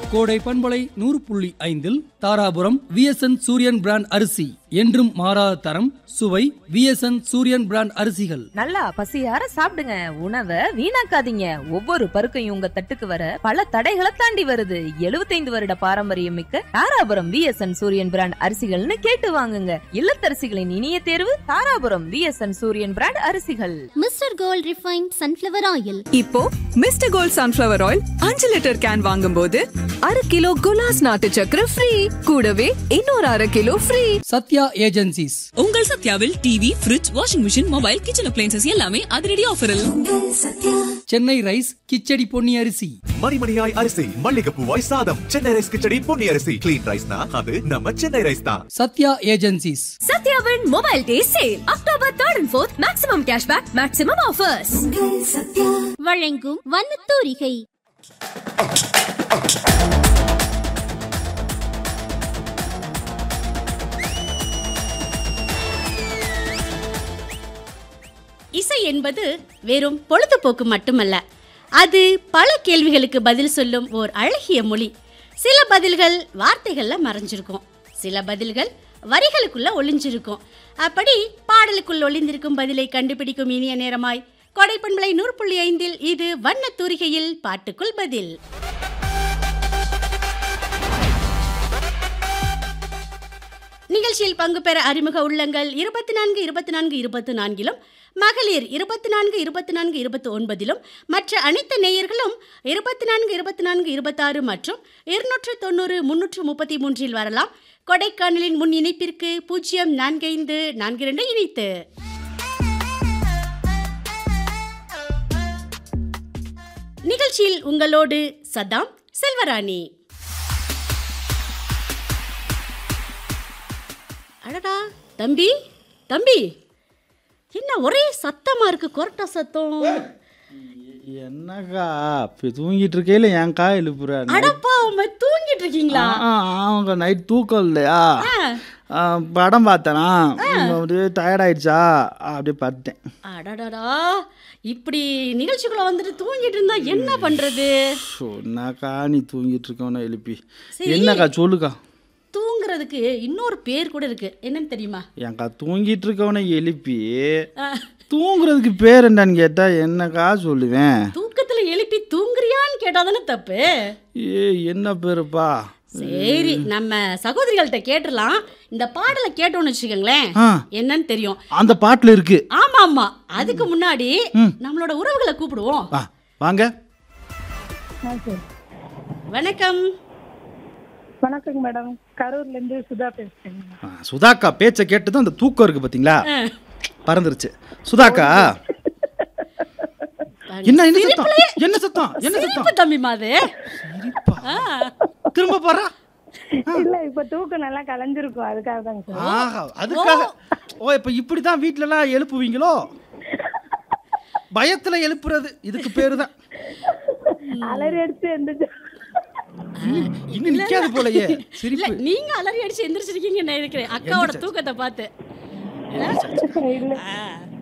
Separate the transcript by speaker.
Speaker 1: கோடை பண்பலை நூறு புள்ளி ஐந்தில் தாராபுரம் விஎஸ்என் சூரியன் பிராண்ட் அரிசி என்றும் மாறாத தரம் சுவை விஎஸ்என் சூரியன் பிராண்ட் அரிசிகள்
Speaker 2: நல்லா பசியார சாப்பிடுங்க உணவை வீணாக்காதீங்க ஒவ்வொரு பருக்கையும் உங்க தட்டுக்கு வர பல தடைகளை தாண்டி வருது 75 வருட பாரம்பரியம் மிக்க தாராபுரம் விஎஸ்என் சூரியன் பிராண்ட் அரிசிகள்னு கேட்டு வாங்குங்க இல்லத்தரசிகளின் இனிய தேர்வு தாராபுரம் விஎஸ்என் சூரியன் பிராண்ட் அரிசிகள்
Speaker 3: mister Gold refine sunflower oil
Speaker 4: இப்போ மிஸ்டர் கோல்ட் சன்ஃப்ளவர் ஆயில் அஞ்சு லிட்டர் கேன் வாங்கும்போது அரை கிலோ குலாஸ் நாட்டு சக்கரை ஃப்ரீ கூடவே இன்னொரு அரை கிலோ ஃப்ரீ
Speaker 1: சத்யா ஏஜென்சிஸ்
Speaker 5: உங்கள் சத்யாவில் TV fridge washing machine mobile kitchen appliances எல்லாமே அதிரடி ஆஃபரில்
Speaker 1: சென்னை ரைஸ் கிச்சடி பொன்னி அரிசி
Speaker 6: மணிமணியாய் அரிசி மல்லிகைப்பூவாய் சாதம் சென்னை ரைஸ் கிச்சடி பொன்னி அரிசி கிளீன் ரைஸ்னா அது நம்ம சென்னை ரைஸ் தான்
Speaker 1: சத்யா ஏஜென்சிஸ்
Speaker 7: சத்யாவின் mobile day sale October third and fourth maximum cashback maximum offers
Speaker 3: வழங்கும் வண்ணத்தூரிகை
Speaker 8: இசை என்பது வெறும் பொழுதுபோக்கு மட்டுமல்ல அது பல கேள்விகளுக்கு பதில் சொல்லும் ஓர் அழகிய மொழி சில பதில்கள் வார்த்தைகள்ல மறைஞ்சிருக்கும் சில பதில்கள் வரிகளுக்குள்ள ஒளிஞ்சிருக்கும் அப்படி பாடலுக்குள் ஒளிந்திருக்கும் பதிலை கண்டுபிடிக்கும் இனிய நேரமாய் கொடைப்பண்பளை நூறு புள்ளி ஐந்தில் இது வண்ண தூரிகையில் பாட்டுக்குள் பதில் நிகழ்ச்சியில் பங்கு பெற அறிமுக உள்ளங்கள் இருபத்தி நான்கு இருபத்தி நான்கு இருபத்தி நான்கிலும் மகளிர் இருபத்தி நான்கு இருபத்தி நான்கு இருபத்தி ஒன்பதிலும் மற்ற அனைத்து நேயர்களும் இருபத்தி நான்கு இருபத்தி நான்கு இருபத்தாறு மற்றும் இருநூற்று தொண்ணூறு முன்னூற்று முப்பத்தி மூன்றில் வரலாம் கொடைக்கானலின் முன் இணைப்பிற்கு பூஜ்ஜியம் நான்கு ஐந்து நான்கு இரண்டு இணைத்து நிகழ்ச்சியில் உங்களோடு சதாம் செல்வராணி அடடா தம்பி தம்பி என்ன ஒரே சத்தமா இருக்கு கொரட்டா சத்தம்
Speaker 9: என்னக்கா இப்போ தூங்கிட்டு இருக்கையில ஏன்க்கா எழுப்புற
Speaker 8: அடப்பா உண்மை தூங்கிட்டு இருக்கீங்களா
Speaker 9: அவங்க நைட் தூக்கம் இல்லையா ஆ, படம் பார்த்தேனா அப்படியே டயர்ட் ஆயிடுச்சா அப்படியே பார்த்தேன்
Speaker 8: அடடடா இப்படி நிகழ்ச்சிக்குள்ள வந்துட்டு தூங்கிட்டு இருந்தா என்ன பண்றது
Speaker 9: ஸோ என்னக்கா நீ தூங்கிட்டு இருக்கவன எழுப்பி
Speaker 8: சரி.
Speaker 9: என்னக்கா சொல்லுக்கா
Speaker 8: தூங்குறதுக்கு இன்னொரு பேர் கூட இருக்கு என்னன்னு தெரியுமா
Speaker 9: ஏன்க்கா தூங்கிட்டு இருக்கவனை எழுப்பி தூங்குறதுக்கு பேர் என்னன்னு கேட்டா என்னக்கா சொல்லுவேன்
Speaker 8: தூக்கத்துல எழுப்பி தூங்குறியான்னு கேட்டாதானே தப்பு
Speaker 9: ஏ என்ன பேருப்பா
Speaker 8: சரி நம்ம சகோதரிகள்கிட்ட கேட்டுடலாம் இந்த பாடலை கேட்டோம்னு வச்சுக்கோங்களேன்
Speaker 9: ஆ.
Speaker 8: என்னன்னு தெரியும்
Speaker 9: அந்த பாட்டுல இருக்கு
Speaker 8: ஆமா ஆமா அதுக்கு முன்னாடி நம்மளோட உறவுகளை கூப்பிடுவோம்
Speaker 9: ஆ வாங்க
Speaker 8: வணக்கம்
Speaker 10: வணக்கங்க மேடம் கரூர்ல இருந்து சுதா பேசுறேங்க
Speaker 9: ஆ, சுதாக்கா பேச்சை கேட்டு அந்த தூக்கம் இருக்கு பாத்தீங்களா பறந்துருச்சு சுதாக்கா என்ன என்ன சத்தம் என்ன சத்தம் என்ன
Speaker 8: சிரிப்பு
Speaker 9: சத்தம்
Speaker 8: தம்பி மாது
Speaker 9: திரும்ப பாரா
Speaker 10: இல்ல இப்ப தூக்கம் நல்லா கலைஞ்சிருக்கும் அதுக்காக தாங்க சார்
Speaker 9: ஆஹா அதுக்காக ஓ இப்ப இப்படிதான் வீட்ல எல்லாம் எழுப்புவீங்களோ பயத்துல எழுப்புறது இதுக்கு பேரு தான்
Speaker 10: அலறி அடிச்சு எந்திரிச்சு
Speaker 9: இன்னும் நிக்காது போலயே
Speaker 8: இல்ல
Speaker 9: சிரிப்பு
Speaker 8: நீங்க அலறி அடிச்சு எந்திரிச்சிருக்கீங்கன்னு நினைக்கிறேன் அக்காவோட தூக்கத்தை பார்த்து
Speaker 10: இல்ல
Speaker 8: ஆ.